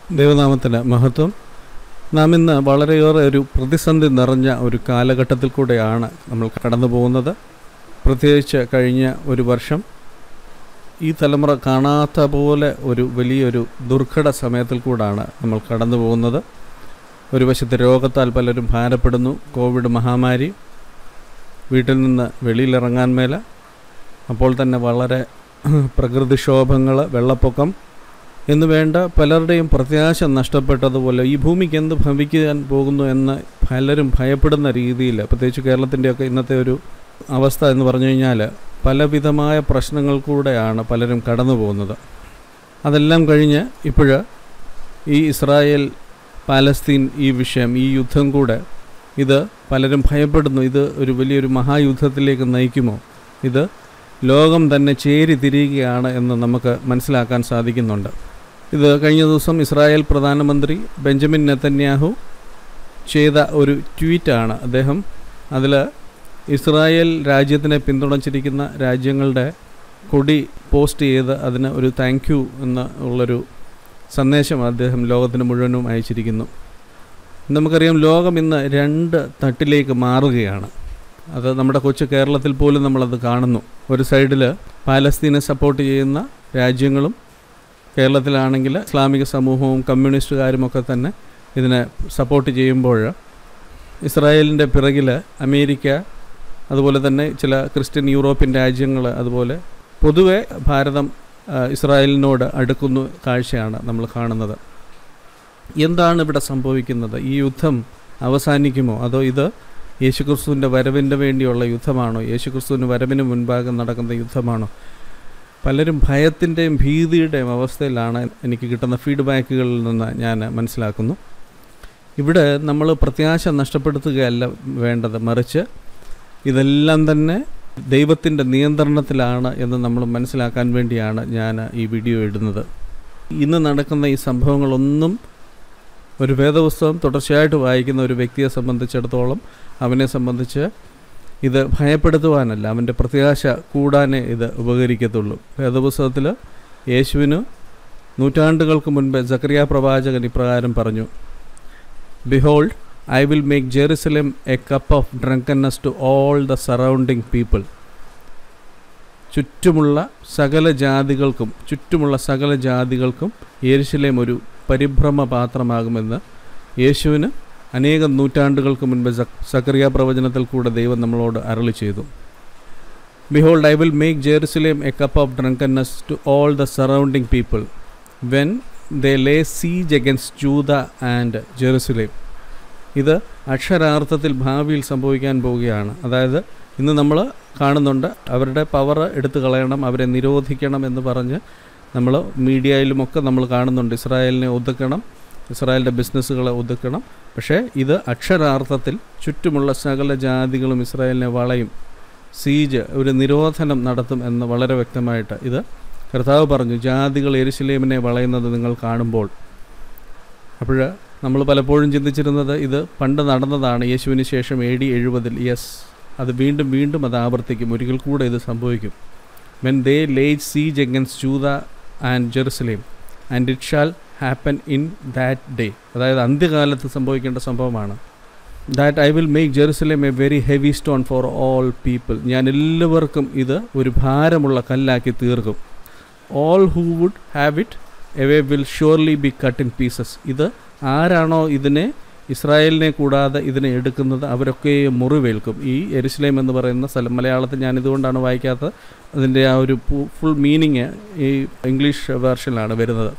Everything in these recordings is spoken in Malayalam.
ദൈവനാമത്തിന് മഹത്വം നാം ഇന്ന് വളരെയേറെ ഒരു പ്രതിസന്ധി നിറഞ്ഞ ഒരു കാലഘട്ടത്തിൽ കൂടെയാണ് നമ്മൾ കടന്നു പോകുന്നത് പ്രത്യേകിച്ച് കഴിഞ്ഞ ഒരു വർഷം ഈ തലമുറ കാണാത്ത പോലെ ഒരു വലിയൊരു ദുർഘട സമയത്തിൽ കൂടാണ് നമ്മൾ കടന്നു പോകുന്നത് ഒരു വശത്ത് രോഗത്താൽ പലരും ഭാരപ്പെടുന്നു കോവിഡ് മഹാമാരി വീട്ടിൽ നിന്ന് വെളിയിലിറങ്ങാൻ മേല അപ്പോൾ തന്നെ വളരെ പ്രകൃതിക്ഷോഭങ്ങൾ വെള്ളപ്പൊക്കം എന്ന് വേണ്ട പലരുടെയും പ്രത്യാശ നഷ്ടപ്പെട്ടതുപോലെ ഈ ഭൂമിക്ക് എന്ത് ഭവിക്കാൻ പോകുന്നു എന്ന് പലരും ഭയപ്പെടുന്ന രീതിയിൽ പ്രത്യേകിച്ച് കേരളത്തിൻ്റെയൊക്കെ ഇന്നത്തെ ഒരു അവസ്ഥ എന്ന് പറഞ്ഞു കഴിഞ്ഞാൽ പലവിധമായ പ്രശ്നങ്ങൾ കൂടെയാണ് പലരും കടന്നു പോകുന്നത് അതെല്ലാം കഴിഞ്ഞ് ഇപ്പോൾ ഈ ഇസ്രായേൽ പാലസ്തീൻ ഈ വിഷയം ഈ യുദ്ധം കൂടെ ഇത് പലരും ഭയപ്പെടുന്നു ഇത് ഒരു വലിയൊരു മഹായുദ്ധത്തിലേക്ക് നയിക്കുമോ ഇത് ലോകം തന്നെ ചേരി തിരിയുകയാണ് എന്ന് നമുക്ക് മനസ്സിലാക്കാൻ സാധിക്കുന്നുണ്ട് ഇത് കഴിഞ്ഞ ദിവസം ഇസ്രായേൽ പ്രധാനമന്ത്രി ബെഞ്ചമിൻ നെതന്യാഹു ചെയ്ത ഒരു ട്വീറ്റാണ് അദ്ദേഹം അതിൽ ഇസ്രായേൽ രാജ്യത്തിനെ പിന്തുണച്ചിരിക്കുന്ന രാജ്യങ്ങളുടെ കൊടി പോസ്റ്റ് ചെയ്ത് അതിന് ഒരു താങ്ക് യു എന്ന ഉള്ളൊരു സന്ദേശം അദ്ദേഹം ലോകത്തിന് മുഴുവനും അയച്ചിരിക്കുന്നു നമുക്കറിയാം ലോകം ഇന്ന് രണ്ട് തട്ടിലേക്ക് മാറുകയാണ് അത് നമ്മുടെ കൊച്ചു കേരളത്തിൽ പോലും നമ്മളത് കാണുന്നു ഒരു സൈഡിൽ പാലസ്തീനെ സപ്പോർട്ട് ചെയ്യുന്ന രാജ്യങ്ങളും കേരളത്തിലാണെങ്കിൽ ഇസ്ലാമിക സമൂഹവും കമ്മ്യൂണിസ്റ്റുകാരും ഒക്കെ തന്നെ ഇതിനെ സപ്പോർട്ട് ചെയ്യുമ്പോൾ ഇസ്രായേലിൻ്റെ പിറകിൽ അമേരിക്ക അതുപോലെ തന്നെ ചില ക്രിസ്ത്യൻ യൂറോപ്യൻ രാജ്യങ്ങൾ അതുപോലെ പൊതുവെ ഭാരതം ഇസ്രായേലിനോട് അടുക്കുന്ന കാഴ്ചയാണ് നമ്മൾ കാണുന്നത് എന്താണ് ഇവിടെ സംഭവിക്കുന്നത് ഈ യുദ്ധം അവസാനിക്കുമോ അതോ ഇത് യേശുക്രിസ്തുവിൻ്റെ വരവിൻ്റെ വേണ്ടിയുള്ള യുദ്ധമാണോ യേശുക്രിസ്തുവിന് വരവിന് മുൻപാകെ നടക്കുന്ന യുദ്ധമാണോ പലരും ഭയത്തിൻ്റെയും ഭീതിയുടെയും അവസ്ഥയിലാണ് എനിക്ക് കിട്ടുന്ന ഫീഡ്ബാക്കുകളിൽ നിന്ന് ഞാൻ മനസ്സിലാക്കുന്നു ഇവിടെ നമ്മൾ പ്രത്യാശ നഷ്ടപ്പെടുത്തുകയല്ല വേണ്ടത് മറിച്ച് ഇതെല്ലാം തന്നെ ദൈവത്തിൻ്റെ നിയന്ത്രണത്തിലാണ് എന്ന് നമ്മൾ മനസ്സിലാക്കാൻ വേണ്ടിയാണ് ഞാൻ ഈ വീഡിയോ ഇടുന്നത് ഇന്ന് നടക്കുന്ന ഈ സംഭവങ്ങളൊന്നും ഒരു വേദപുസ്തകം തുടർച്ചയായിട്ട് വായിക്കുന്ന ഒരു വ്യക്തിയെ സംബന്ധിച്ചിടത്തോളം അവനെ സംബന്ധിച്ച് ഇത് ഭയപ്പെടുത്തുവാനല്ല അവൻ്റെ പ്രത്യാശ കൂടാനേ ഇത് ഉപകരിക്കത്തുള്ളൂ വേദപുസ്തകത്തിൽ യേശുവിന് നൂറ്റാണ്ടുകൾക്ക് മുൻപ് ജക്രിയ പ്രവാചകൻ ഇപ്രകാരം പറഞ്ഞു behold I will make Jerusalem a cup of drunkenness to all the surrounding people ചുറ്റുമുള്ള സകല ജാതികൾക്കും ചുറ്റുമുള്ള സകല ജാതികൾക്കും യേരുശലേം ഒരു പരിഭ്രമ പാത്രമാകുമെന്ന് യേശുവിന് അനേകം നൂറ്റാണ്ടുകൾക്ക് മുൻപ് സക്കറിയ പ്രവചനത്തിൽ കൂടെ ദൈവം നമ്മളോട് അരളി ചെയ്തു behold I will make Jerusalem a cup of drunkenness to all the surrounding people when they lay siege against Judah and Jerusalem ഇത് അക്ഷരാർത്ഥത്തിൽ ഭാവിയിൽ സംഭവിക്കാൻ പോവുകയാണ് അതായത് ഇന്ന് നമ്മൾ കാണുന്നുണ്ട് അവരുടെ പവർ എടുത്തു കളയണം അവരെ നിരോധിക്കണം എന്ന് പറഞ്ഞ് നമ്മൾ മീഡിയയിലുമൊക്കെ നമ്മൾ കാണുന്നുണ്ട് ഇസ്രായേലിനെ ഒതുക്കണം ഇസ്രായേലിൻ്റെ ബിസിനസ്സുകളെ ഒതുക്കണം പക്ഷേ ഇത് അക്ഷരാർത്ഥത്തിൽ ചുറ്റുമുള്ള സകല ജാതികളും ഇസ്രായേലിനെ വളയും സീജ് ഒരു നിരോധനം നടത്തും എന്ന് വളരെ വ്യക്തമായിട്ട് ഇത് കർത്താവ് പറഞ്ഞു ജാതികൾ എരുശലേമിനെ വളയുന്നത് നിങ്ങൾ കാണുമ്പോൾ അപ്പോൾ നമ്മൾ പലപ്പോഴും ചിന്തിച്ചിരുന്നത് ഇത് പണ്ട് നടന്നതാണ് യേശുവിന് ശേഷം എ ഡി എഴുപതിൽ യെസ് അത് വീണ്ടും വീണ്ടും അത് ആവർത്തിക്കും ഒരിക്കൽ കൂടെ ഇത് സംഭവിക്കും when they lay siege against Judah and Jerusalem and it shall happen in that day അതായത് അന്ത്യകാലത്ത് സംഭവിക്കേണ്ട സംഭവമാണ് that I will make Jerusalem a very heavy stone for all people ഞാൻ എല്ലാവർക്കും ഇത് ഒരു ഭാരമുള്ള കല്ലാക്കി തീർക്കും all who would heave it away will surely be cut in pieces ഇത് ആരാണോ ഇതിനെ ഇസ്രായേലിനെ കൂടാതെ ഇതിനെ എടുക്കുന്നത് അവരൊക്കെ മുറിവേൽക്കും ഈ എരുസലേം എന്ന് പറയുന്ന സ്ഥലം മലയാളത്തിൽ ഞാൻ ഇതുകൊണ്ടാണ് വായിക്കാത്തത് അതിൻ്റെ ആ ഒരു ഫുൾ മീനിങ് ഈ ഇംഗ്ലീഷ് വേർഷനിലാണ് വരുന്നത്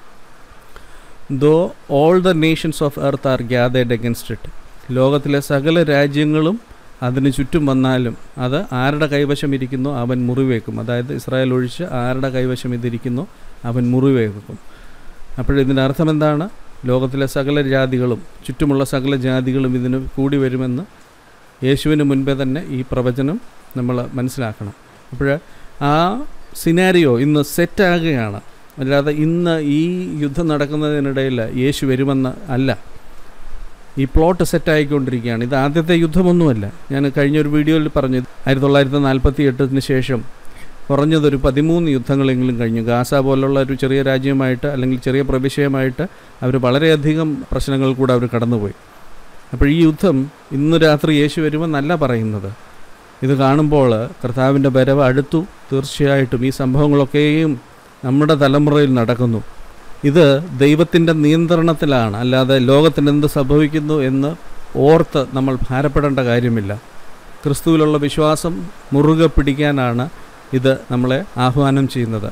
though all the nations of earth are gathered against it ലോകത്തിലെ സകല രാജ്യങ്ങളും അതിന് ചുറ്റും വന്നാലും അത് ആരുടെ കൈവശം ഇരിക്കുന്നോ അവൻ മുറിവേക്കും അതായത് ഇസ്രായേൽ ഒഴിച്ച് ആരുടെ കൈവശം ഇതിരിക്കുന്നോ അവൻ മുറിവേക്കും അപ്പോഴിതിൻ്റെ അർത്ഥം എന്താണ് ലോകത്തിലെ സകല ജാതികളും ചുറ്റുമുള്ള സകല ജാതികളും ഇതിന് കൂടി വരുമെന്ന് യേശുവിന് മുൻപേ തന്നെ ഈ പ്രവചനം നമ്മൾ മനസ്സിലാക്കണം അപ്പോൾ ആ സിനാരിയോ ഇന്ന് സെറ്റാകുകയാണ് അല്ലാതെ ഇന്ന് ഈ യുദ്ധം നടക്കുന്നതിനിടയിൽ യേശു വരുമെന്ന് അല്ല ഈ പ്ലോട്ട് സെറ്റായിക്കൊണ്ടിരിക്കുകയാണ് ഇത് ആദ്യത്തെ യുദ്ധമൊന്നുമല്ല ഞാൻ കഴിഞ്ഞ ഒരു വീഡിയോയിൽ പറഞ്ഞു ആയിരത്തി തൊള്ളായിരത്തി നാൽപ്പത്തി എട്ടിന് ശേഷം കുറഞ്ഞതൊരു പതിമൂന്ന് യുദ്ധങ്ങളെങ്കിലും കഴിഞ്ഞു ഗാസ പോലുള്ള ഒരു ചെറിയ രാജ്യമായിട്ട് അല്ലെങ്കിൽ ചെറിയ പ്രവിശ്യമായിട്ട് അവർ വളരെയധികം പ്രശ്നങ്ങൾ കൂടെ അവർ കടന്നുപോയി അപ്പോൾ ഈ യുദ്ധം ഇന്ന് രാത്രി യേശു വരുമെന്നല്ല പറയുന്നത് ഇത് കാണുമ്പോൾ കർത്താവിൻ്റെ വരവ് അടുത്തു തീർച്ചയായിട്ടും ഈ സംഭവങ്ങളൊക്കെയും നമ്മുടെ തലമുറയിൽ നടക്കുന്നു ഇത് ദൈവത്തിൻ്റെ നിയന്ത്രണത്തിലാണ് അല്ലാതെ ലോകത്തിന് എന്ത് സംഭവിക്കുന്നു എന്ന് ഓർത്ത് നമ്മൾ ഭാരപ്പെടേണ്ട കാര്യമില്ല ക്രിസ്തുവിലുള്ള വിശ്വാസം മുറുകെ പിടിക്കാനാണ് ഇത് നമ്മളെ ആഹ്വാനം ചെയ്യുന്നത്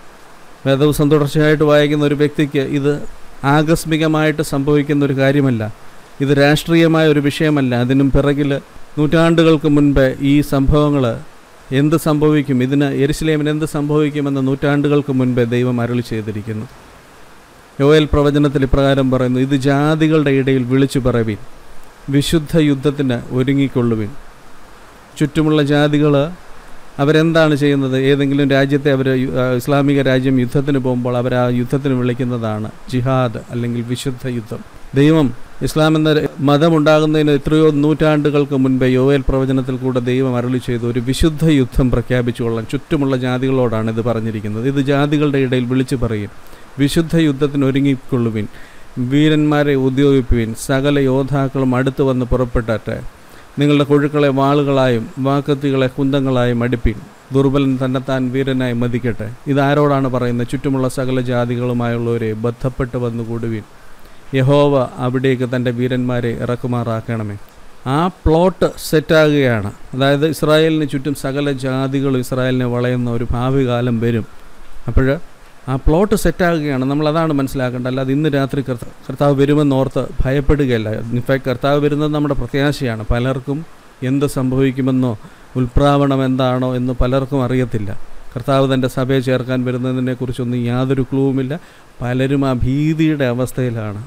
വേദവസം തുടർച്ചയായിട്ട് വായിക്കുന്ന ഒരു വ്യക്തിക്ക് ഇത് ആകസ്മികമായിട്ട് സംഭവിക്കുന്ന ഒരു കാര്യമല്ല ഇത് രാഷ്ട്രീയമായ ഒരു വിഷയമല്ല അതിനും പിറകിൽ നൂറ്റാണ്ടുകൾക്ക് മുൻപേ ഈ സംഭവങ്ങൾ എന്ത് സംഭവിക്കും ഇതിന് എരുസലേമിന് എന്ത് സംഭവിക്കുമെന്ന് നൂറ്റാണ്ടുകൾക്ക് മുൻപേ ദൈവം അരുളി ചെയ്തിരിക്കുന്നു യോയൽ പ്രവചനത്തിൽ ഇപ്രകാരം പറയുന്നു ഇത് ജാതികളുടെ ഇടയിൽ വിളിച്ചു പറവീൻ വിശുദ്ധ യുദ്ധത്തിന് ഒരുങ്ങിക്കൊള്ളുവിൻ ചുറ്റുമുള്ള ജാതികൾ അവരെന്താണ് ചെയ്യുന്നത് ഏതെങ്കിലും രാജ്യത്തെ അവർ ഇസ്ലാമിക രാജ്യം യുദ്ധത്തിന് പോകുമ്പോൾ അവർ ആ യുദ്ധത്തിന് വിളിക്കുന്നതാണ് ജിഹാദ് അല്ലെങ്കിൽ വിശുദ്ധ യുദ്ധം ദൈവം ഇസ്ലാം എന്ന മതം ഉണ്ടാകുന്നതിന് എത്രയോ നൂറ്റാണ്ടുകൾക്ക് മുൻപേ യോവേൽ പ്രവചനത്തിൽ കൂടെ ദൈവം അരളി ചെയ്തു ഒരു വിശുദ്ധ യുദ്ധം പ്രഖ്യാപിച്ചുകൊള്ളാം ചുറ്റുമുള്ള ജാതികളോടാണ് ഇത് പറഞ്ഞിരിക്കുന്നത് ഇത് ജാതികളുടെ ഇടയിൽ വിളിച്ചു പറയും വിശുദ്ധ യുദ്ധത്തിന് ഒരുങ്ങിക്കൊള്ളുവിൻ വീരന്മാരെ ഉദ്യോഗിപ്പുവിൻ സകല യോദ്ധാക്കളും അടുത്ത് വന്ന് പുറപ്പെട്ടാട്ടെ നിങ്ങളുടെ കൊഴുക്കളെ വാളുകളായും വാക്കത്തികളെ കുന്തങ്ങളായും അടുപ്പിൻ ദുർബലൻ തന്നെത്താൻ വീരനായി മതിക്കട്ടെ ഇതാരോടാണ് പറയുന്നത് ചുറ്റുമുള്ള സകല ജാതികളുമായുള്ളവരെ ബന്ധപ്പെട്ട് വന്നു കൂടുവിൻ യഹോവ അവിടേക്ക് തൻ്റെ വീരന്മാരെ ഇറക്കുമാറാക്കണമേ ആ പ്ലോട്ട് സെറ്റാകുകയാണ് അതായത് ഇസ്രായേലിന് ചുറ്റും സകല ജാതികളും ഇസ്രായേലിനെ വളയുന്ന ഒരു ഭാവി കാലം വരും അപ്പോൾ ആ പ്ലോട്ട് സെറ്റാകുകയാണ് നമ്മൾ അതാണ് മനസ്സിലാക്കേണ്ടത് അല്ലാതെ ഇന്ന് രാത്രി കർത്ത- കർത്താവ് വരുമെന്നോർത്ത് ഭയപ്പെടുകയല്ല ഇൻഫാക്ട് കർത്താവ് വരുന്നത് നമ്മുടെ പ്രത്യാശയാണ് പലർക്കും എന്ത് സംഭവിക്കുമെന്നോ ഉൽപ്രാവണം എന്താണോ എന്ന് പലർക്കും അറിയത്തില്ല കർത്താവ് തൻ്റെ സഭയെ ചേർക്കാൻ വരുന്നതിനെക്കുറിച്ചൊന്നും യാതൊരു ക്ലൂവുമില്ല പലരും ആ ഭീതിയുടെ അവസ്ഥയിലാണ്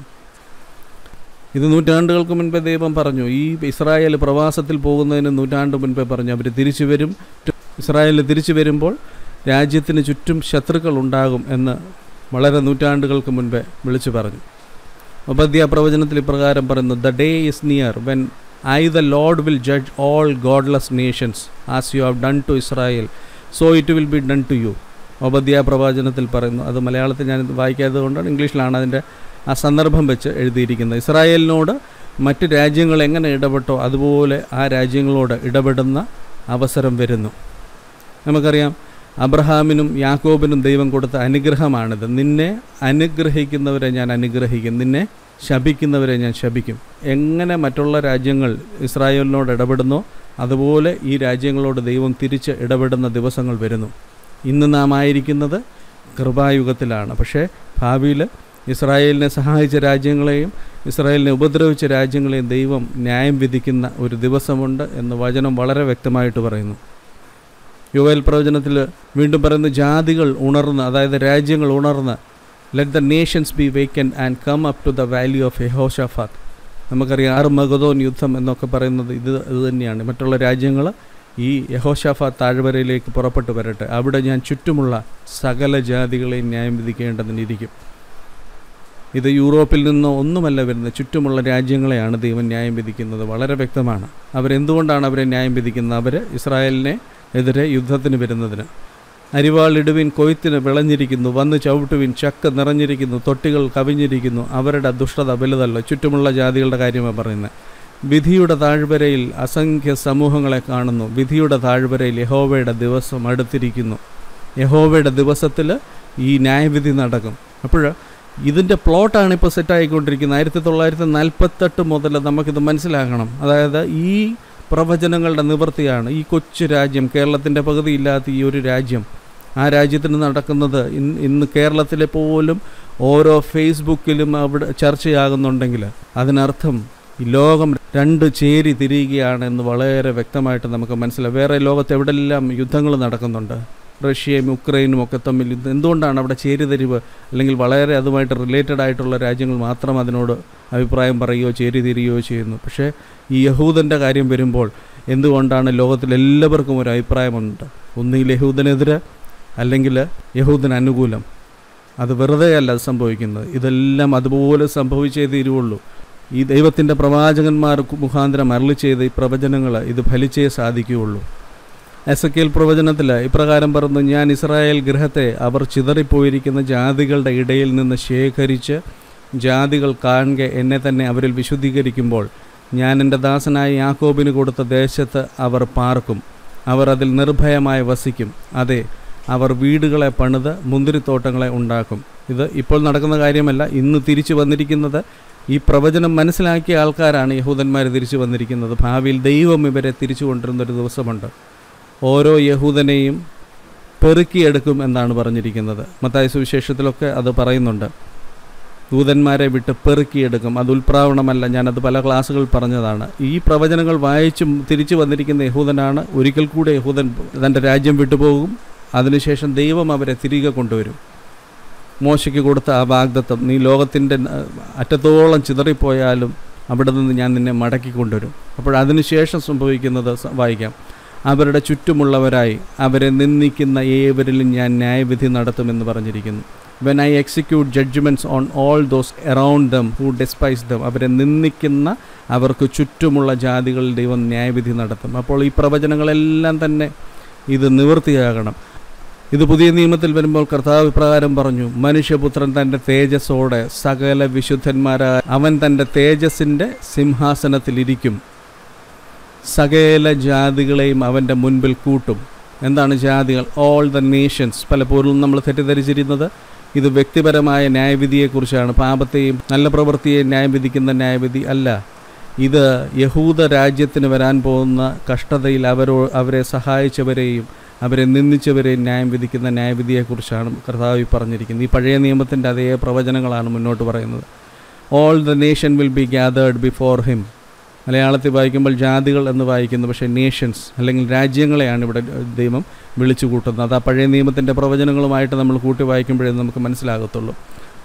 ഇത് നൂറ്റാണ്ടുകൾക്ക് മുൻപേ ദൈവം പറഞ്ഞു ഈ ഇസ്രായേൽ പ്രവാസത്തിൽ പോകുന്നതിന് നൂറ്റാണ്ട് മുൻപേ പറഞ്ഞു അവർ തിരിച്ചു വരും ഇസ്രായേൽ തിരിച്ചു വരുമ്പോൾ രാജ്യത്തിന് ചുറ്റും ശത്രുക്കൾ ഉണ്ടാകും എന്ന് വളരെ നൂറ്റാണ്ടുകൾക്ക് മുൻപേ വിളിച്ചു പറഞ്ഞു ഉപദ്യ പ്രവചനത്തിൽ ഇപ്രകാരം പറയുന്നു the day is near when I the Lord will judge all godless nations as you have done to Israel so it will be done to you ഉപദ്യ പ്രവചനത്തിൽ പറയുന്നു അത് മലയാളത്തിൽ ഞാൻ വായിക്കാത്തത് കൊണ്ടാണ് ഇംഗ്ലീഷിലാണ് അതിൻ്റെ ആ സന്ദർഭം വെച്ച് എഴുതിയിരിക്കുന്നത് ഇസ്രായേലിനോട് മറ്റ് രാജ്യങ്ങൾ എങ്ങനെ ഇടപെട്ടോ അതുപോലെ ആ രാജ്യങ്ങളോട് ഇടപെടുന്ന അവസരം വരുന്നു നമുക്കറിയാം അബ്രഹാമിനും യാക്കോബിനും ദൈവം കൊടുത്ത അനുഗ്രഹമാണിത് നിന്നെ അനുഗ്രഹിക്കുന്നവരെ ഞാൻ അനുഗ്രഹിക്കും നിന്നെ ശപിക്കുന്നവരെ ഞാൻ ശപിക്കും എങ്ങനെ മറ്റുള്ള രാജ്യങ്ങൾ ഇസ്രായേലിനോട് ഇടപെടുന്നോ അതുപോലെ ഈ രാജ്യങ്ങളോട് ദൈവം തിരിച്ച് ഇടപെടുന്ന ദിവസങ്ങൾ വരുന്നു ഇന്ന് നാം ആയിരിക്കുന്നത് കൃപായുഗത്തിലാണ് പക്ഷേ ഭാവിയിൽ ഇസ്രായേലിനെ സഹായിച്ച രാജ്യങ്ങളെയും ഇസ്രായേലിനെ ഉപദ്രവിച്ച രാജ്യങ്ങളെയും ദൈവം ന്യായം വിധിക്കുന്ന ഒരു ദിവസമുണ്ട് എന്ന് വചനം വളരെ വ്യക്തമായിട്ട് പറയുന്നു യുവൽ പ്രവചനത്തിൽ വീണ്ടും പറയുന്നു ജാതികൾ ഉണർന്ന് അതായത് രാജ്യങ്ങൾ ഉണർന്ന് let the nations be wakened and come up to the valley of Jehoshaphat നമുക്കറിയാം ആറ് മഗതോൻ യുദ്ധം എന്നൊക്കെ പറയുന്നത് ഇത് ഇത് തന്നെയാണ് മറ്റുള്ള രാജ്യങ്ങൾ ഈ യഹോഷാഫ താഴ്വരയിലേക്ക് പുറപ്പെട്ടു വരട്ടെ അവിടെ ഞാൻ ചുറ്റുമുള്ള സകല ജാതികളെയും ന്യായം വിധിക്കേണ്ടതിനിരിക്കും ഇത് യൂറോപ്പിൽ നിന്നോ ഒന്നുമല്ല വരുന്നത് ചുറ്റുമുള്ള രാജ്യങ്ങളെയാണ് ദൈവം ന്യായം വിധിക്കുന്നത് വളരെ വ്യക്തമാണ് അവരെന്തുകൊണ്ടാണ് അവരെ ന്യായം വിധിക്കുന്നത് അവർ ഇസ്രായേലിനെ എതിരെ യുദ്ധത്തിന് വരുന്നതിന് അരിവാളിടുവിൻ കൊയ്ത്തിന് വിളഞ്ഞിരിക്കുന്നു വന്ന് ചവിട്ടുവിൻ ചക്ക നിറഞ്ഞിരിക്കുന്നു തൊട്ടികൾ കവിഞ്ഞിരിക്കുന്നു അവരുടെ ദുഷ്ടത വലുതല്ല ചുറ്റുമുള്ള ജാതികളുടെ കാര്യമാണ് പറയുന്നത് വിധിയുടെ താഴ്വരയിൽ അസംഖ്യ സമൂഹങ്ങളെ കാണുന്നു വിധിയുടെ താഴ്വരയിൽ യഹോവയുടെ ദിവസം അടുത്തിരിക്കുന്നു യഹോവയുടെ ദിവസത്തിൽ ഈ ന്യായവിധി നടക്കും അപ്പോൾ ഇതിൻ്റെ പ്ലോട്ടാണ് ഇപ്പോൾ സെറ്റായിക്കൊണ്ടിരിക്കുന്നത് ആയിരത്തി തൊള്ളായിരത്തി നാൽപ്പത്തെട്ട് മുതൽ നമുക്കിത് മനസ്സിലാക്കണം അതായത് ഈ പ്രവചനങ്ങളുടെ നിവൃത്തിയാണ് ഈ കൊച്ചു രാജ്യം കേരളത്തിൻ്റെ പകുതിയില്ലാത്ത ഈ ഒരു രാജ്യം ആ രാജ്യത്തിന് നടക്കുന്നത് ഇന്ന് ഇന്ന് കേരളത്തിലെ പോലും ഓരോ ഫേസ്ബുക്കിലും അവിടെ ചർച്ചയാകുന്നുണ്ടെങ്കിൽ അതിനർത്ഥം ഈ ലോകം രണ്ട് ചേരി തിരിയുകയാണ് എന്ന് വളരെ വ്യക്തമായിട്ട് നമുക്ക് മനസ്സിലാവും വേറെ ലോകത്ത് എവിടെല്ലാം യുദ്ധങ്ങൾ നടക്കുന്നുണ്ട് റഷ്യയും ഉക്രൈനും ഒക്കെ തമ്മിൽ ഇത് എന്തുകൊണ്ടാണ് അവിടെ ചേരിതിരിവ് അല്ലെങ്കിൽ വളരെ അതുമായിട്ട് റിലേറ്റഡ് ആയിട്ടുള്ള രാജ്യങ്ങൾ മാത്രം അതിനോട് അഭിപ്രായം പറയുകയോ ചേരിതിരിയുകയോ ചെയ്യുന്നു പക്ഷേ ഈ യഹൂദൻ്റെ കാര്യം വരുമ്പോൾ എന്തുകൊണ്ടാണ് ലോകത്തിൽ എല്ലാവർക്കും ഒരു അഭിപ്രായമുണ്ട് ഒന്നുകിൽ യഹൂദനെതിരെ അല്ലെങ്കിൽ യഹൂദന് അനുകൂലം അത് വെറുതെ അല്ല അത് സംഭവിക്കുന്നത് ഇതെല്ലാം അതുപോലെ സംഭവിച്ചേ തീരുവുള്ളൂ ഈ ദൈവത്തിൻ്റെ പ്രവാചകന്മാർ മുഖാന്തരം അരളി ചെയ്ത ഈ പ്രവചനങ്ങൾ ഇത് ഫലിച്ചേ സാധിക്കുകയുള്ളൂ എസ് കെ എൽ പ്രവചനത്തിൽ ഇപ്രകാരം പറഞ്ഞു ഞാൻ ഇസ്രായേൽ ഗൃഹത്തെ അവർ ചിതറിപ്പോയിരിക്കുന്ന ജാതികളുടെ ഇടയിൽ നിന്ന് ശേഖരിച്ച് ജാതികൾ കാണുക എന്നെ തന്നെ അവരിൽ വിശുദ്ധീകരിക്കുമ്പോൾ ഞാൻ എൻ്റെ ദാസനായ യാക്കോബിന് കൊടുത്ത ദേശത്ത് അവർ പാർക്കും അവർ അതിൽ നിർഭയമായി വസിക്കും അതെ അവർ വീടുകളെ പണിത് മുന്തിരിത്തോട്ടങ്ങളെ ഉണ്ടാക്കും ഇത് ഇപ്പോൾ നടക്കുന്ന കാര്യമല്ല ഇന്ന് തിരിച്ചു വന്നിരിക്കുന്നത് ഈ പ്രവചനം മനസ്സിലാക്കിയ ആൾക്കാരാണ് യഹൂദന്മാർ തിരിച്ചു വന്നിരിക്കുന്നത് ഭാവിയിൽ ദൈവം ഇവരെ തിരിച്ചു കൊണ്ടിരുന്ന ഒരു ദിവസമുണ്ട് ഓരോ യഹൂദനെയും പെറുക്കിയെടുക്കും എന്നാണ് പറഞ്ഞിരിക്കുന്നത് മത്തായ സുവിശേഷത്തിലൊക്കെ അത് പറയുന്നുണ്ട് ദൂതന്മാരെ വിട്ട് പെറുക്കിയെടുക്കും അത് ഉൽപ്രാവണമല്ല ഞാനത് പല ക്ലാസ്സുകൾ പറഞ്ഞതാണ് ഈ പ്രവചനങ്ങൾ വായിച്ചും തിരിച്ചു വന്നിരിക്കുന്ന യഹൂദനാണ് ഒരിക്കൽ കൂടെ യഹൂദൻ തൻ്റെ രാജ്യം വിട്ടുപോകും അതിനുശേഷം ദൈവം അവരെ തിരികെ കൊണ്ടുവരും മോശയ്ക്ക് കൊടുത്ത ആ വാഗ്ദത്വം നീ ലോകത്തിൻ്റെ അറ്റത്തോളം ചിതറിപ്പോയാലും അവിടെ നിന്ന് ഞാൻ നിന്നെ മടക്കി കൊണ്ടുവരും അപ്പോൾ അതിനുശേഷം സംഭവിക്കുന്നത് സ- വായിക്കാം അവരുടെ ചുറ്റുമുള്ളവരായി അവരെ നിന്ദിക്കുന്ന ഏവരിലും ഞാൻ ന്യായവിധി നടത്തുമെന്ന് പറഞ്ഞിരിക്കുന്നു when I execute judgments on all those around them who despise them അവരെ നിന്ദിക്കുന്ന അവർക്ക് ചുറ്റുമുള്ള ജാതികളിൽ ദൈവം ന്യായവിധി നടത്തും അപ്പോൾ ഈ പ്രവചനങ്ങളെല്ലാം തന്നെ ഇത് നിവൃത്തിയാകണം ഇത് പുതിയ നിയമത്തിൽ വരുമ്പോൾ കർത്താവ് ഇപ്രകാരം പറഞ്ഞു മനുഷ്യപുത്രൻ തൻ്റെ തേജസ്സോടെ സകല വിശുദ്ധന്മാരായ അവൻ തൻ്റെ തേജസ്സിൻ്റെ സിംഹാസനത്തിലിരിക്കും സകല ജാതികളെയും അവൻ്റെ മുൻപിൽ കൂട്ടും എന്താണ് ജാതികൾ ഓൾ ദ നേഷൻസ് പലപ്പോഴും നമ്മൾ തെറ്റിദ്ധരിച്ചിരുന്നത് ഇത് വ്യക്തിപരമായ ന്യായവിധിയെക്കുറിച്ചാണ് പാപത്തെയും നല്ല പ്രവൃത്തിയെയും ന്യായം വിധിക്കുന്ന ന്യായവിധി അല്ല ഇത് യഹൂദ രാജ്യത്തിന് വരാൻ പോകുന്ന കഷ്ടതയിൽ അവരോ അവരെ സഹായിച്ചവരെയും അവരെ നിന്ദിച്ചവരെയും ന്യായം വിധിക്കുന്ന ന്യായവിധിയെക്കുറിച്ചാണ് കർത്താവ് ഈ പറഞ്ഞിരിക്കുന്നത് ഈ പഴയ നിയമത്തിൻ്റെ അതേ പ്രവചനങ്ങളാണ് മുന്നോട്ട് പറയുന്നത് all the nation will be gathered before him മലയാളത്തിൽ വായിക്കുമ്പോൾ ജാതികൾ എന്ന് വായിക്കുന്നു പക്ഷേ നേഷൻസ് അല്ലെങ്കിൽ രാജ്യങ്ങളെയാണ് ഇവിടെ ദൈവം വിളിച്ചു കൂട്ടുന്നത് അത് ആ പഴയ നിയമത്തിൻ്റെ പ്രവചനങ്ങളുമായിട്ട് നമ്മൾ കൂട്ടി വായിക്കുമ്പോഴേ നമുക്ക് മനസ്സിലാകത്തുള്ളൂ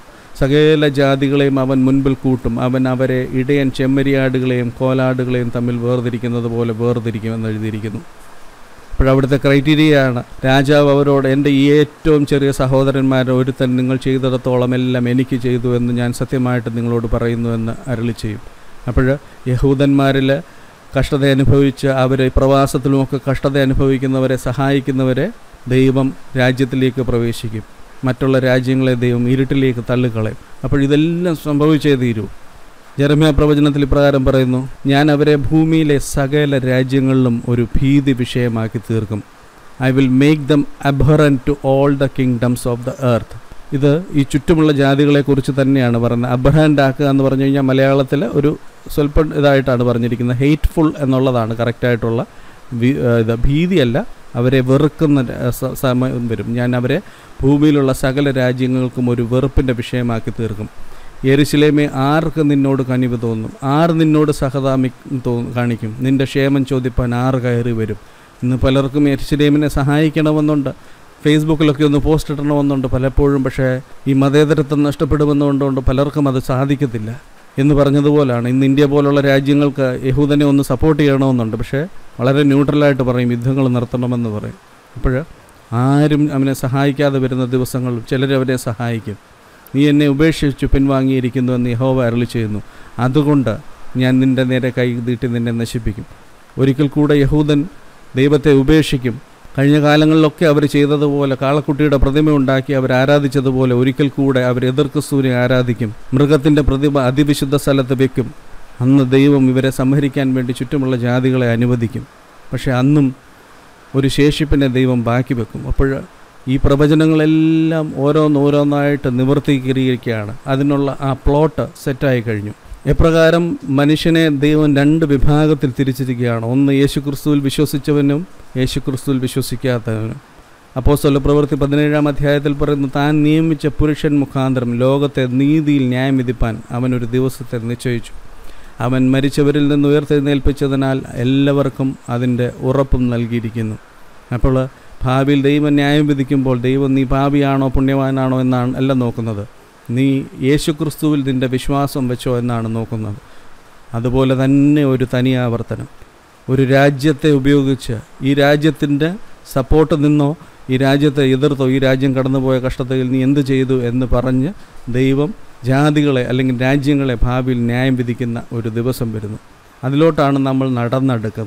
സകല ജാതികളെയും അവൻ മുൻപിൽ കൂട്ടും അവൻ അവരെ ഇടയൻ ചെമ്മരിയാടുകളെയും കോലാടുകളെയും തമ്മിൽ വേർതിരിക്കുന്നത് പോലെ വേർതിരിക്കുമെന്ന് എഴുതിയിരിക്കുന്നു അപ്പോഴവിടുത്തെ ക്രൈറ്റീരിയയാണ് രാജാവ് അവരോട് എൻ്റെ ഈ ഏറ്റവും ചെറിയ സഹോദരന്മാരെ ഒരുത്തൻ നിങ്ങൾ ചെയ്തിടത്തോളം എല്ലാം എനിക്ക് ചെയ്തു എന്ന് ഞാൻ സത്യമായിട്ട് നിങ്ങളോട് പറയുന്നു എന്ന് അരളി ചെയ്യും അപ്പോൾ യഹൂദന്മാരിൽ കഷ്ടത അനുഭവിച്ച് അവർ പ്രവാസത്തിലുമൊക്കെ കഷ്ടത അനുഭവിക്കുന്നവരെ സഹായിക്കുന്നവരെ ദൈവം രാജ്യത്തിലേക്ക് പ്രവേശിക്കും മറ്റുള്ള രാജ്യങ്ങളെ ദൈവം ഇരുട്ടിലേക്ക് തള്ളിക്കളയും അപ്പോൾ ഇതെല്ലാം സംഭവിച്ചേ തീരൂ ജെറമ്യ പ്രവചനത്തിൽ ഇപ്രകാരം പറയുന്നു ഞാൻ അവരെ ഭൂമിയിലെ സകല രാജ്യങ്ങളിലും ഒരു ഭീതി വിഷയമാക്കി തീർക്കും ഐ വിൽ മേക്ക് ദം അബറൻ to all the kingdoms of the earth ഇത് ഈ ചുറ്റുമുള്ള ജാതികളെക്കുറിച്ച് തന്നെയാണ് പറയുന്നത് അബ്രഹാൻഡ് ആക്കുക എന്ന് പറഞ്ഞു കഴിഞ്ഞാൽ മലയാളത്തിൽ ഒരു സ്വല്പം ഇതായിട്ടാണ് പറഞ്ഞിരിക്കുന്നത് ഹെയ്റ്റ്ഫുൾ എന്നുള്ളതാണ് കറക്റ്റായിട്ടുള്ള വി- ഏഹ് ഇത് ഭീതിയല്ല അവരെ വെറുക്കുന്ന ര- സ- സമയം വരും ഞാൻ അവരെ ഭൂമിയിലുള്ള സകല രാജ്യങ്ങൾക്കും ഒരു വെറുപ്പിൻ്റെ വിഷയമാക്കി തീർക്കും യെരുശലേമെ ആർക്ക് നിന്നോട് കനിവ് തോന്നും ആർ നിന്നോട് സഹതാമി തോ കാണിക്കും നിന്റെ ക്ഷേമം ചോദിപ്പാൻ ആറ് കയറി വരും ഇന്ന് പലർക്കും യെരുശലേമിനെ സഹായിക്കണമെന്നുണ്ട് ഫേസ്ബുക്കിലൊക്കെ ഒന്ന് പോസ്റ്റ് ഇടണമെന്നുണ്ട് പലപ്പോഴും പക്ഷേ ഈ മതേതരത്വം നഷ്ടപ്പെടുമെന്നുകൊണ്ടുകൊണ്ട് പലർക്കും അത് സാധിക്കത്തില്ല എന്ന് പറഞ്ഞതുപോലാണ് ഇന്ന് ഇന്ത്യ പോലുള്ള രാജ്യങ്ങൾക്ക് യഹൂദനെ ഒന്ന് സപ്പോർട്ട് ചെയ്യണമെന്നുണ്ട് പക്ഷേ വളരെ ന്യൂട്രലായിട്ട് പറയും യുദ്ധങ്ങൾ നിർത്തണമെന്ന് പറയും അപ്പോൾ ആരും അവനെ സഹായിക്കാതെ വരുന്ന ദിവസങ്ങളിൽ ചിലർ അവനെ സഹായിക്കും നീ എന്നെ ഉപേക്ഷിച്ചു പിൻവാങ്ങിയിരിക്കുന്നു എന്ന് യഹോവ അരളി ചെയ്യുന്നു അതുകൊണ്ട് ഞാൻ നിന്റെ നേരെ കൈ നീട്ടി നിന്നെ നശിപ്പിക്കും ഒരിക്കൽ കൂടെ യഹൂദൻ ദൈവത്തെ ഉപേക്ഷിക്കും കഴിഞ്ഞ കാലങ്ങളിലൊക്കെ അവർ ചെയ്തതുപോലെ കാളക്കുട്ടിയുടെ പ്രതിമ ഉണ്ടാക്കി അവർ ആരാധിച്ചതുപോലെ ഒരിക്കൽ കൂടെ അവർ എതിർക്രിസ്തുവിനെ ആരാധിക്കും മൃഗത്തിൻ്റെ പ്രതിമ അതിവിശുദ്ധ സ്ഥലത്ത് വെക്കും അന്ന് ദൈവം ഇവരെ സംഹരിക്കാൻ വേണ്ടി ചുറ്റുമുള്ള ജാതികളെ അനുവദിക്കും പക്ഷേ അന്നും ഒരു ശേഷിപ്പിനെ ദൈവം ബാക്കി വെക്കും അപ്പോൾ ഈ പ്രവചനങ്ങളെല്ലാം ഓരോന്നോരോന്നായിട്ട് നിവർത്തീകരിക്കുകയാണ് അതിനുള്ള ആ പ്ലോട്ട് സെറ്റായി കഴിഞ്ഞു എപ്രകാരം മനുഷ്യനെ ദൈവം രണ്ട് വിഭാഗത്തിൽ തിരിച്ചിരിക്കുകയാണ് ഒന്ന് യേശുക്രിസ്തുവിൽ വിശ്വസിച്ചവനും യേശുക്രിസ്തുവിൽ വിശ്വസിക്കാത്തവനും അപ്പോൾ പ്രവൃത്തി പതിനേഴാം അധ്യായത്തിൽ പറയുന്നു താൻ നിയമിച്ച പുരുഷൻ മുഖാന്തരം ലോകത്തെ നീതിയിൽ ന്യായം വിധിപ്പാൻ അവൻ ഒരു ദിവസത്തെ നിശ്ചയിച്ചു അവൻ മരിച്ചവരിൽ നിന്ന് ഉയർത്തെഴുന്നേൽപ്പിച്ചതിനാൽ എല്ലാവർക്കും അതിൻ്റെ ഉറപ്പും നൽകിയിരിക്കുന്നു അപ്പോൾ ഭാവിയിൽ ദൈവം ന്യായം വിധിക്കുമ്പോൾ ദൈവം നീ പാപിയാണോ പുണ്യവാനാണോ എന്നാണ് അല്ല നോക്കുന്നത് നീ യേശുക്രിസ്തുവിൽ നിൻ്റെ വിശ്വാസം വെച്ചോ എന്നാണ് നോക്കുന്നത് അതുപോലെ തന്നെ ഒരു തനി ആവർത്തനം ഒരു രാജ്യത്തെ ഉപയോഗിച്ച് ഈ രാജ്യത്തിൻ്റെ സപ്പോർട്ട് നിന്നോ ഈ രാജ്യത്തെ എതിർത്തോ ഈ രാജ്യം കടന്നുപോയ കഷ്ടതയിൽ നീ എന്ത് ചെയ്തു എന്ന് പറഞ്ഞ് ദൈവം ജാതികളെ അല്ലെങ്കിൽ രാജ്യങ്ങളെ ഭാവിയിൽ ന്യായം വിധിക്കുന്ന ഒരു ദിവസം വരുന്നു അതിലോട്ടാണ് നമ്മൾ നടന്നെടുക്കുന്നത്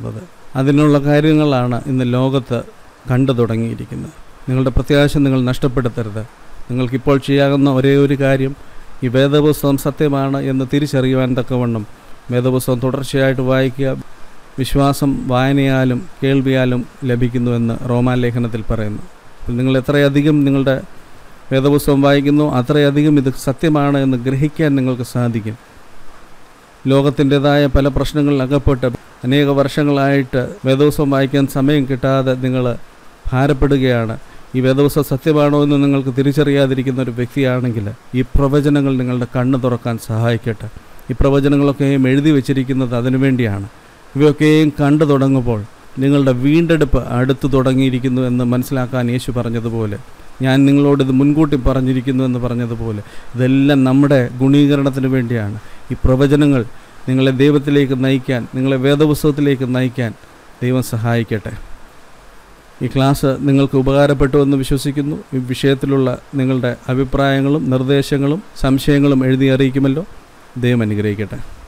അതിനുള്ള കാര്യങ്ങളാണ് ഇന്ന് ലോകത്ത് കണ്ടു തുടങ്ങിയിരിക്കുന്നത് നിങ്ങളുടെ പ്രത്യാശ നിങ്ങൾ നഷ്ടപ്പെടുത്തരുത് നിങ്ങൾക്കിപ്പോൾ ചെയ്യാവുന്ന ഒരേ ഒരു കാര്യം ഈ വേദപുസ്തകം സത്യമാണ് എന്ന് തിരിച്ചറിയുവാൻ തക്കവണ്ണം വേദപുസ്തകം തുടർച്ചയായിട്ട് വായിക്കുക വിശ്വാസം വായനയാലും കേൾവിയാലും ലഭിക്കുന്നുവെന്ന് റോമാലേഖനത്തിൽ പറയുന്നു അപ്പോൾ നിങ്ങൾ എത്രയധികം നിങ്ങളുടെ വേദപുസ്തകം വായിക്കുന്നു അത്രയധികം ഇത് സത്യമാണ് എന്ന് ഗ്രഹിക്കാൻ നിങ്ങൾക്ക് സാധിക്കും ലോകത്തിൻ്റെതായ പല പ്രശ്നങ്ങളിൽ അകപ്പെട്ട് അനേക വർഷങ്ങളായിട്ട് വേദപുസ്തകം വായിക്കാൻ സമയം കിട്ടാതെ നിങ്ങൾ ഭാരപ്പെടുകയാണ് ഈ വേദപുസ്തകം സത്യമാണോ എന്ന് നിങ്ങൾക്ക് തിരിച്ചറിയാതിരിക്കുന്ന ഒരു വ്യക്തിയാണെങ്കിൽ ഈ പ്രവചനങ്ങൾ നിങ്ങളുടെ കണ്ണ് തുറക്കാൻ സഹായിക്കട്ടെ ഈ പ്രവചനങ്ങളൊക്കെയും എഴുതി വച്ചിരിക്കുന്നത് അതിനുവേണ്ടിയാണ് ഇവയൊക്കെയും കണ്ടു തുടങ്ങുമ്പോൾ നിങ്ങളുടെ വീണ്ടെടുപ്പ് അടുത്തു തുടങ്ങിയിരിക്കുന്നു എന്ന് മനസ്സിലാക്കാൻ യേശു പറഞ്ഞതുപോലെ ഞാൻ നിങ്ങളോട് ഇത് മുൻകൂട്ടി പറഞ്ഞിരിക്കുന്നു എന്ന് പറഞ്ഞതുപോലെ ഇതെല്ലാം നമ്മുടെ ഗുണീകരണത്തിന് വേണ്ടിയാണ് ഈ പ്രവചനങ്ങൾ നിങ്ങളെ ദൈവത്തിലേക്ക് നയിക്കാൻ നിങ്ങളെ വേദപുസ്തകത്തിലേക്ക് നയിക്കാൻ ദൈവം സഹായിക്കട്ടെ ഈ ക്ലാസ് നിങ്ങൾക്ക് ഉപകാരപ്പെട്ടു എന്ന് വിശ്വസിക്കുന്നു ഈ വിഷയത്തിലുള്ള നിങ്ങളുടെ അഭിപ്രായങ്ങളും നിർദ്ദേശങ്ങളും സംശയങ്ങളും എഴുതി അറിയിക്കുമല്ലോ ദൈവം അനുഗ്രഹിക്കട്ടെ